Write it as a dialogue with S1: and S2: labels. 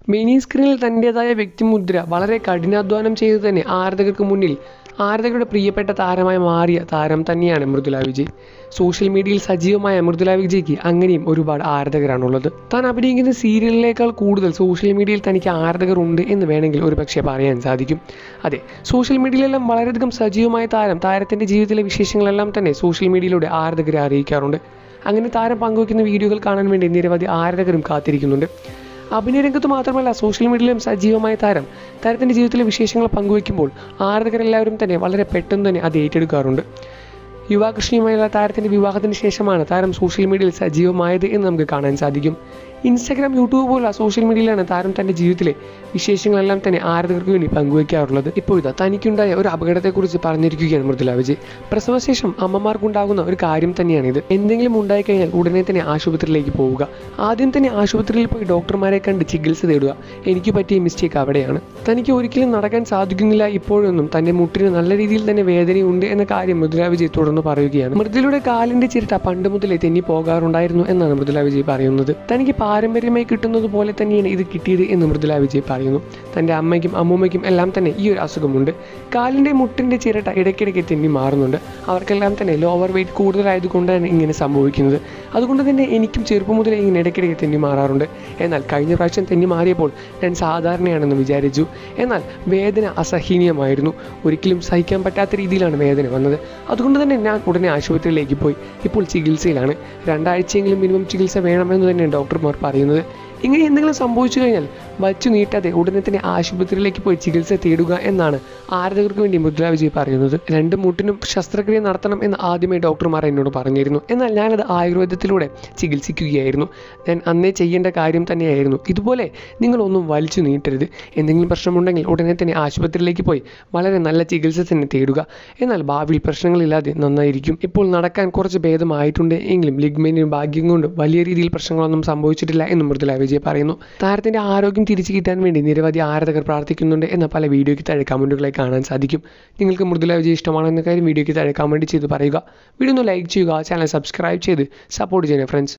S1: mini സ്ക്രീനിൽ തൻ്റേതായ വ്യക്തിമുദ്ര വളരെ കഠിനാധ്വാനം ചെയ്ത് തന്നെ ആരാധകർക്ക് മുന്നിൽ ആരാധകരുടെ പ്രിയപ്പെട്ട താരമായി മാറിയ താരം തന്നെയാണ് മൃദുല വിജയ് സോഷ്യൽ മീഡിയയിൽ സജീവമായ മൃദുല വിജയ്ക്ക് അങ്ങനെയും ഒരുപാട് ആരാധകരാണുള്ളത് താൻ അഭിനയിക്കുന്ന സീരിയലിനേക്കാൾ കൂടുതൽ സോഷ്യൽ മീഡിയയിൽ തനിക്ക് ആരാധകർ ഉണ്ട് എന്ന് വേണമെങ്കിൽ ഒരു പക്ഷേ പറയാൻ സാധിക്കും അതെ സോഷ്യൽ മീഡിയയിലെല്ലാം വളരെയധികം സജീവമായ താരം താരത്തിൻ്റെ ജീവിതത്തിലെ വിശേഷങ്ങളെല്ലാം തന്നെ സോഷ്യൽ മീഡിയയിലൂടെ ആരാധകരെ അറിയിക്കാറുണ്ട് അങ്ങനെ താരം പങ്കുവയ്ക്കുന്ന വീഡിയോകൾ കാണാൻ വേണ്ടി നിരവധി ആരാധകരും കാത്തിരിക്കുന്നുണ്ട് അഭിനയ രംഗത്ത് മാത്രമല്ല സോഷ്യൽ മീഡിയയിലും സജീവമായ താരം താരത്തിൻ്റെ ജീവിതത്തിലെ വിശേഷങ്ങൾ പങ്കുവയ്ക്കുമ്പോൾ ആരാധകരെല്ലാവരും തന്നെ വളരെ പെട്ടെന്ന് തന്നെ അത് ഏറ്റെടുക്കാറുണ്ട് യുവാകൃഷ്ണയുമായുള്ള താരത്തിൻ്റെ വിവാഹത്തിന് ശേഷമാണ് താരം സോഷ്യൽ മീഡിയയിൽ സജീവമായത് എന്ന് നമുക്ക് കാണാൻ സാധിക്കും ഇൻസ്റ്റാഗ്രാം യൂട്യൂബ് പോലുള്ള സോഷ്യൽ മീഡിയയിലാണ് താരം തൻ്റെ ജീവിതത്തിലെ വിശേഷങ്ങളെല്ലാം തന്നെ ആരാധകർക്ക് വേണ്ടി പങ്കുവയ്ക്കാറുള്ളത് ഇപ്പോൾ ഇതാ തനിക്കുണ്ടായ ഒരു അപകടത്തെക്കുറിച്ച് പറഞ്ഞിരിക്കുകയാണ് മൃദുല വിജയ് പ്രസവശേഷം അമ്മമാർക്കുണ്ടാകുന്ന ഒരു കാര്യം തന്നെയാണിത് എന്തെങ്കിലും ഉണ്ടായിക്കഴിഞ്ഞാൽ ഉടനെ തന്നെ ആശുപത്രിയിലേക്ക് പോവുക ആദ്യം തന്നെ ആശുപത്രിയിൽ പോയി ഡോക്ടർമാരെ കണ്ട് ചികിത്സ തേടുക എനിക്ക് പറ്റിയ മിസ്റ്റേക്ക് അവിടെയാണ് തനിക്ക് ഒരിക്കലും നടക്കാൻ സാധിക്കുന്നില്ല ഇപ്പോഴൊന്നും തൻ്റെ മുട്ടിന് നല്ല രീതിയിൽ തന്നെ വേദനയുണ്ട് എന്ന കാര്യം മൃദുല വിജയ് തുടർന്ന് പറയുകയാണ് മൃദുലയുടെ കാലിന്റെ ചിരട്ട പണ്ട് മുതലേ തെന്നി പോകാറുണ്ടായിരുന്നു എന്നാണ് മൃദുല വിജയ് പറയുന്നത് തനിക്ക് പാരമ്പര്യമായി കിട്ടുന്നത് പോലെ തന്നെയാണ് ഇത് കിട്ടിയത് എന്ന് മൃദുല വിജയ് പറയുന്നു തൻ്റെ അമ്മയ്ക്കും അമ്മൂമ്മയ്ക്കും എല്ലാം തന്നെ ഈ ഒരു അസുഖമുണ്ട് കാലിന്റെ മുട്ടിന്റെ ചിരട്ട ഇടയ്ക്കിടയ്ക്ക് തെന്നി മാറുന്നുണ്ട് അവർക്കെല്ലാം തന്നെ ലോവർ വെയിറ്റ് കൂടുതലായതുകൊണ്ടാണ് ഇങ്ങനെ സംഭവിക്കുന്നത് അതുകൊണ്ട് തന്നെ എനിക്കും ചെറുപ്പം മുതലേ ഇങ്ങനെ ഇടയ്ക്കിടയ്ക്ക് തെന്നി മാറാറുണ്ട് എന്നാൽ കഴിഞ്ഞ പ്രാവശ്യം തെന്നി മാറിയപ്പോൾ ഞാൻ സാധാരണയാണെന്ന് വിചാരിച്ചു എന്നാൽ വേദന അസഹനീയമായിരുന്നു ഒരിക്കലും സഹിക്കാൻ പറ്റാത്ത രീതിയിലാണ് വേദന വന്നത് അതുകൊണ്ട് തന്നെ ഞാൻ ഉടനെ ആശുപത്രിയിലേക്ക് പോയി ഇപ്പോൾ ചികിത്സയിലാണ് രണ്ടാഴ്ചയെങ്കിലും മിനിമം ചികിത്സ വേണമെന്ന് തന്നെയാണ് ഡോക്ടർമാർ പറയുന്നത് ഇങ്ങനെ എന്തെങ്കിലും സംഭവിച്ചു കഴിഞ്ഞാൽ വച്ചു നീട്ടാതെ ഉടനെ തന്നെ ആശുപത്രിയിലേക്ക് പോയി ചികിത്സ തേടുക എന്നാണ് ആരാധകർക്ക് വേണ്ടി മുദ്ര വിജയ് പറയുന്നത് രണ്ട് മുട്ടിനും ശസ്ത്രക്രിയ നടത്തണം എന്ന് ആദ്യമേ ഡോക്ടർമാർ എന്നോട് പറഞ്ഞിരുന്നു എന്നാൽ ഞാനത് ആയുർവേദത്തിലൂടെ ചികിത്സിക്കുകയായിരുന്നു ഞാൻ അന്നേ ചെയ്യേണ്ട കാര്യം തന്നെയായിരുന്നു ഇതുപോലെ നിങ്ങളൊന്നും വലിച്ചു നീട്ടരുത് എന്തെങ്കിലും പ്രശ്നമുണ്ടെങ്കിൽ ഉടനെ തന്നെ ആശുപത്രിയിലേക്ക് പോയി വളരെ നല്ല ചികിത്സ തന്നെ തേടുക എന്നാൽ ഭാവിയിൽ പ്രശ്നങ്ങളില്ലാതെ നന്നായിരിക്കും ഇപ്പോൾ നടക്കാൻ കുറച്ച് ഭേദമായിട്ടുണ്ട് എങ്കിലും ലിഗ്മെന്റിന് ഭാഗ്യം കൊണ്ട് വലിയ രീതിയിൽ പ്രശ്നങ്ങളൊന്നും സംഭവിച്ചിട്ടില്ല എന്ന് മൃദുല വിജയ് പറയുന്നു താരത്തിന്റെ ആരോഗ്യം തിരിച്ചു കിട്ടാൻ വേണ്ടി നിരവധി ആരാധകർ പ്രാർത്ഥിക്കുന്നുണ്ട് എന്ന പല വീഡിയോയ്ക്ക് താഴെ കമന്റുകളായി കാണാൻ സാധിക്കും നിങ്ങൾക്ക് മൃദുല വിജയ് ഇഷ്ടമാണെന്ന കാര്യം വീഡിയോയ്ക്ക് താഴെ കമന്റ് ചെയ്ത് പറയുക വീഡിയോ ഒന്ന് ലൈക്ക് ചെയ്യുക ചാനൽ സബ്സ്ക്രൈബ് ചെയ്ത് സപ്പോർട്ട് ചെയ്യണേ ഫ്രണ്ട്സ്